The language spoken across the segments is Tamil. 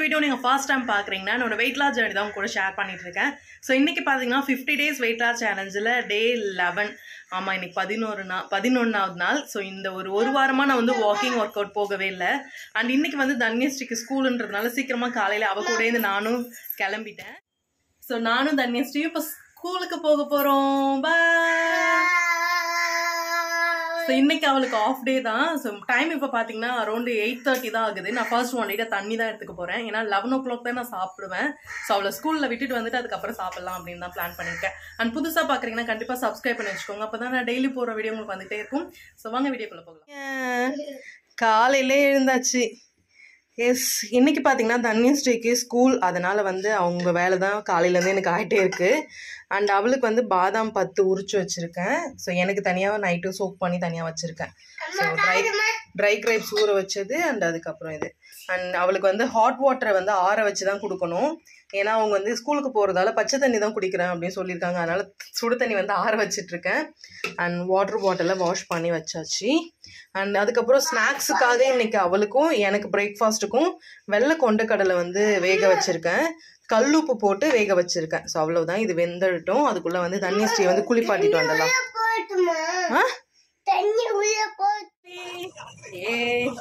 வீடியோ நீங்கள் ஃபர்ஸ்ட் டைம் பார்க்குறீங்கன்னா என்னோட வெயிட் லாஸ் ஜர்னி தான் உங்க கூட ஷேர் பண்ணிட்டு இருக்கேன் ஸோ இன்னைக்கு பார்த்தீங்கன்னா ஃபிஃப்டி டேஸ் வெயிட் லாஸ் சேலஞ்சில் டே லெவன் ஆமாம் இன்னைக்கு பதினோரு நாள் பதினொன்றாவது நாள் ஸோ இந்த ஒரு ஒரு வாரமாக நான் வந்து வாக்கிங் ஒர்க் அவுட் போகவே இல்லை அண்ட் இன்னைக்கு வந்து தன்யஸ்ரீக்கு ஸ்கூலுன்றதுனால சீக்கிரமாக காலையில் அவ கூடயே நானும் கிளம்பிட்டேன் ஸோ நானும் தன்யஸ்ரீயும் இப்போ ஸ்கூலுக்கு போக போகிறோம் பாய் ஸோ இன்னைக்கு அவளுக்கு ஆஃப் டே தான் ஸோ டைம் இப்போ பார்த்தீங்கன்னா அரௌண்ட் எயிட் தேர்ட்டி தான் ஆகுது நான் ஃபர்ஸ்ட் ஒன் லிட்டர் தண்ணி தான் எடுத்துக்க போகிறேன் ஏன்னா லெவன் ஓ கிளாக் தான் நான் சாப்பிடுவேன் ஸோ அவளை ஸ்கூலில் விட்டுட்டு வந்துட்டு அதுக்கப்புறம் சாப்பிடலாம் அப்படின்னு தான் பிளான் பண்ணியிருக்கேன் அண்ட் புதுசாக பார்க்குறீங்கன்னா கண்டிப்பாக சப்ஸ்கிரைப் பண்ணி வச்சுக்கோங்க அப்போ தான் நான் டெய்லி போகிற வீடியோ உங்களுக்கு வந்துகிட்டே இருக்கும் ஸோ வாங்க வீடியோக்குள்ளே போகலாம் காலையிலே எழுந்தாச்சு எஸ் இன்னைக்கு பார்த்தீங்கன்னா தன்யஸ்ரீக்கு ஸ்கூல் அதனால் வந்து அவங்க வேலை தான் காலையிலேருந்து எனக்கு ஆகிட்டே இருக்குது அண்ட் அவளுக்கு வந்து பாதாம் பத்து உரிச்சு வச்சுருக்கேன் ஸோ எனக்கு தனியாக நைட்டு சோக் பண்ணி தனியாக வச்சுருக்கேன் ஸோ ட்ரை ட்ரை கிரேப்ஸ் ஊற வச்சது அண்ட் அதுக்கப்புறம் இது அண்ட் அவளுக்கு வந்து ஹாட் வாட்டரை வந்து ஆற வச்சு தான் கொடுக்கணும் ஏன்னா அவங்க வந்து ஸ்கூலுக்கு போகிறதால பச்சை தண்ணி தான் குடிக்கிறேன் அப்படின்னு சொல்லியிருக்காங்க அதனால் சுடு தண்ணி வந்து ஆற வச்சிட்ருக்கேன் அண்ட் வாட்டர் பாட்டிலை வாஷ் பண்ணி வச்சாச்சு அண்ட் அதுக்கப்புறம் ஸ்நாக்ஸுக்காக இன்னைக்கு அவளுக்கும் எனக்கு பிரேக்ஃபாஸ்ட்டுக்கும் வெள்ளை கொண்டக்கடலை வந்து வேக வச்சுருக்கேன் கல்லுப்பு போட்டு வேக வச்சுருக்கேன் ஸோ அவ்வளவுதான் இது வெந்துடட்டும் அதுக்குள்ளே வந்து தண்ணி ஸ்ரீ வந்து குளிப்பாட்டிட்டு வந்துடலாம் போட்டுமா ஆ தண்ணி உள்ள போட்டு ஏ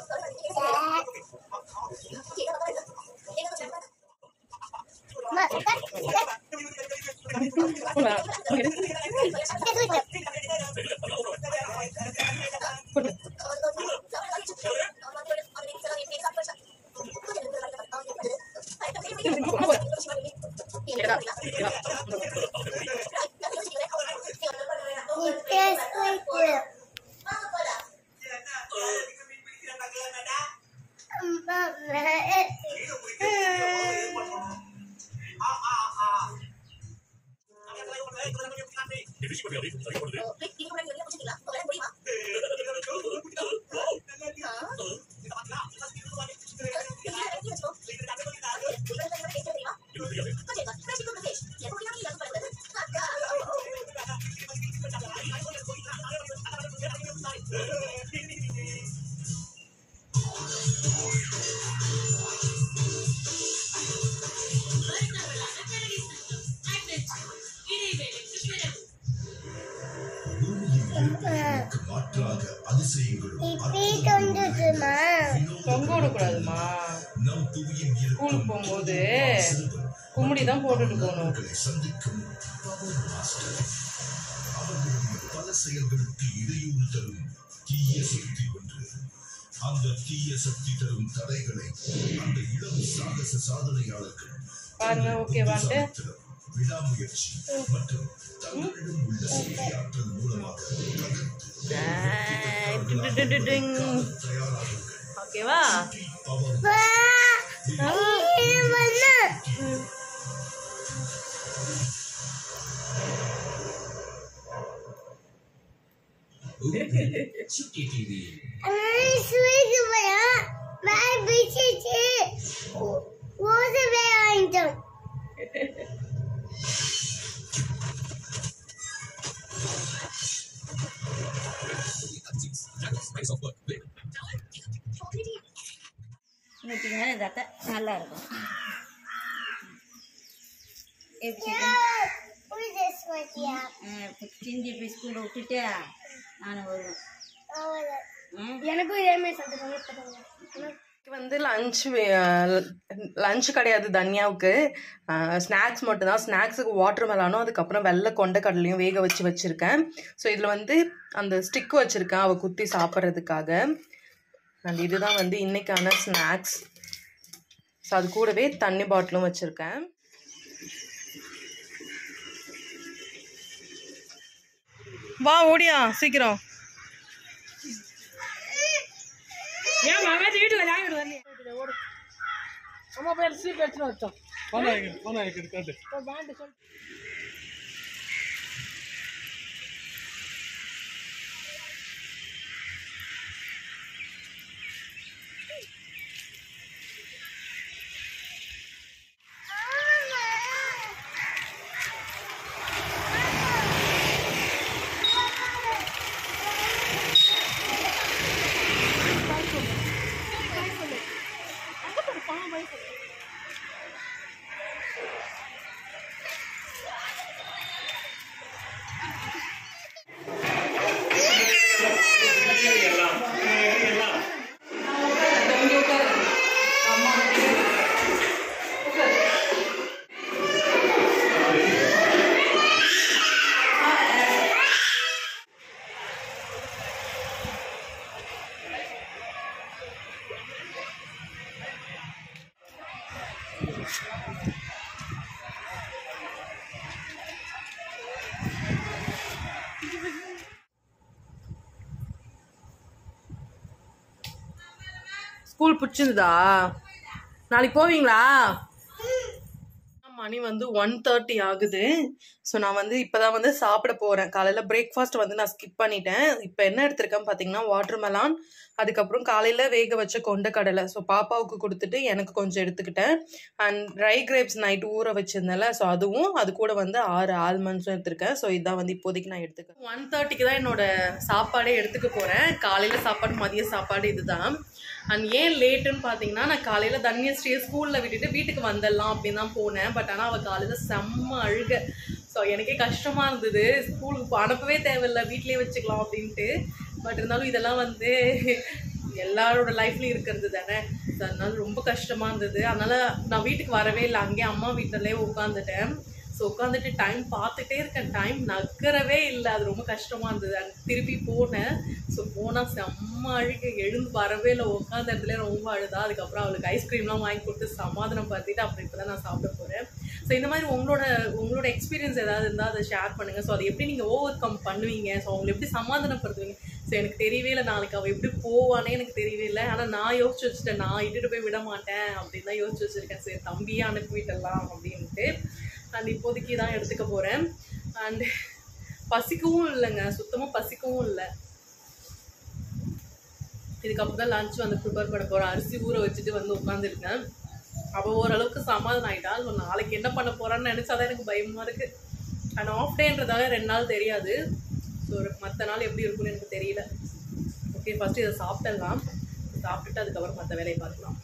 நீ பேசுறது மாற்றாக அதிசயங்களும் இப்படி தொண்டுமா தொங்க விடக்கூடாதுமா நம் புவியின் ஸ்கூலுக்கு போகும்போது கும்முடி தான் போட்டுட்டு போகணும் அவர்களை சந்திக்கும் பவர் மாஸ்டர் அவர்களுடைய பல செயல்களுக்கு இடையூறு தரும் தீய சக்தி ஒன்று அந்த தீய சக்தி தரும் தடைகளை அந்த இளம் சாகச சாதனையாளர்கள் பாருங்க ஓகேவான்ட்டு புத்திசாலித்தனம், விடாமுயற்சி மற்றும் தங்களிடம் உள்ள சக்தி ஆற்றல் மூலமாக தகர்த்து தயாராகுங்கள் ஓகேவா பவர் சுட்டி டிவி வாங்கிட்டோம் ஊற்றிங்கன்னா இதாத்த நல்லா இருக்கும் எப்படி சிந்தி போய் ஸ்கூலில் விட்டுட்டு நான் வருவேன் ம் எனக்கும் இதே மாதிரி சந்தோஷம் இன்னைக்கு வந்து லஞ்ச் லஞ்ச் கிடையாது தன்யாவுக்கு ஸ்நாக்ஸ் மட்டும்தான் ஸ்நாக்ஸுக்கு வாட்டர் மெலானும் அதுக்கப்புறம் வெள்ளை கொண்ட கடலையும் வேக வச்சு வச்சுருக்கேன் ஸோ இதில் வந்து அந்த ஸ்டிக் வச்சுருக்கேன் அவள் குத்தி சாப்பிட்றதுக்காக அண்ட் இதுதான் வந்து இன்னைக்கான ஸ்நாக்ஸ் ஸோ அது கூடவே தண்ணி பாட்டிலும் வச்சுருக்கேன் வா ஓடியா சீக்கிரம் ஸ்கூல் பிடிச்சிருந்ததா நாளைக்கு போவீங்களா மணி வந்து ஒன் தேர்ட்டி ஆகுது ஸோ நான் வந்து இப்போதான் வந்து சாப்பிட போகிறேன் காலையில் பிரேக்ஃபாஸ்ட் வந்து நான் ஸ்கிப் பண்ணிட்டேன் இப்போ என்ன எடுத்திருக்கேன் பார்த்தீங்கன்னா வாட்டர் மெலான் அதுக்கப்புறம் காலையில் வேக வச்ச கொண்டக்கடலை ஸோ பாப்பாவுக்கு கொடுத்துட்டு எனக்கு கொஞ்சம் எடுத்துக்கிட்டேன் அண்ட் ட்ரை கிரேப்ஸ் நைட் ஊற வச்சிருந்தேன்ல ஸோ அதுவும் அது கூட வந்து ஆறு ஆல்மண்ட்ஸும் எடுத்திருக்கேன் ஸோ இதான் வந்து இப்போதைக்கு நான் எடுத்துக்கேன் ஒன் தேர்ட்டிக்கு தான் என்னோட சாப்பாடே எடுத்துக்க போகிறேன் காலையில் சாப்பாடு மதிய சாப்பாடு இதுதான் அண்ட் ஏன் லேட்டுன்னு பார்த்தீங்கன்னா நான் காலையில் தன்யஸ்ரீயை ஸ்கூலில் விட்டுட்டு வீட்டுக்கு வந்துடலாம் அப்படின்னு தான் போனேன் பட் ஆனால் அவள் காலையில் செம்ம அழுக ஸோ எனக்கே கஷ்டமாக இருந்தது ஸ்கூலுக்கு அனுப்பவே தேவையில்லை வீட்லேயே வச்சுக்கலாம் அப்படின்ட்டு பட் இருந்தாலும் இதெல்லாம் வந்து எல்லாரோட லைஃப்லையும் இருக்கிறது தானே ஸோ அதனால ரொம்ப கஷ்டமாக இருந்தது அதனால் நான் வீட்டுக்கு வரவே இல்லை அங்கேயே அம்மா வீட்டிலே உட்காந்துட்டேன் ஸோ உட்காந்துட்டு டைம் பார்த்துட்டே இருக்கேன் டைம் நகரவே இல்லை அது ரொம்ப கஷ்டமாக இருந்தது அங்க திருப்பி போனேன் ஸோ போனால் செம்ம அழுக எழுந்து வரவே இல்லை உட்காந்த இடத்துல ரொம்ப அழுதா அதுக்கப்புறம் அவளுக்கு ஐஸ்கிரீம்லாம் வாங்கி கொடுத்து சமாதானம் பார்த்துட்டு அப்புறம் இப்போ தான் நான் சாப்பிட போகிறேன் ஸோ இந்த மாதிரி உங்களோட உங்களோட எக்ஸ்பீரியன்ஸ் ஏதாவது இருந்தால் அதை ஷேர் பண்ணுங்கள் ஸோ அதை எப்படி நீங்கள் ஓவர் கம் பண்ணுவீங்க ஸோ அவங்களை எப்படி சமாதானப்படுத்துவீங்க ஸோ எனக்கு தெரியவே இல்லை நாளைக்கு அவள் எப்படி போவானே எனக்கு தெரியவே இல்லை ஆனால் நான் யோசிச்சு வச்சுட்டேன் நான் இட்டுட்டு போய் விட மாட்டேன் அப்படின்னு தான் யோசிச்சு வச்சுருக்கேன் சரி தம்பியே அனுப்பி விட்டுடலாம் அப்படின்ட்டு அண்ட் இப்போதைக்கு தான் எடுத்துக்க போகிறேன் அண்ட் பசிக்கவும் இல்லைங்க சுத்தமாக பசிக்கவும் இல்லை இதுக்கப்புறம் தான் லஞ்ச் வந்து ப்ரிப்பேர் பண்ண போகிறேன் அரிசி ஊற வச்சுட்டு வந்து உட்காந்துருக்கேன் அவள் ஓரளவுக்கு சமாதானம் ஆகிட்டா ஸோ நாளைக்கு என்ன பண்ண போகிறான்னு நினச்சாதான் எனக்கு பயமாக இருக்குது அண்ட் ஆஃப் டேன்றதால ரெண்டு நாள் தெரியாது ஸோ மற்ற நாள் எப்படி இருக்கும்னு எனக்கு தெரியல ஓகே ஃபஸ்ட்டு இதை சாப்பிட்டுடலாம் சாப்பிட்டுட்டு அதுக்கப்புறம் மற்ற வேலையை பார்க்கலாம்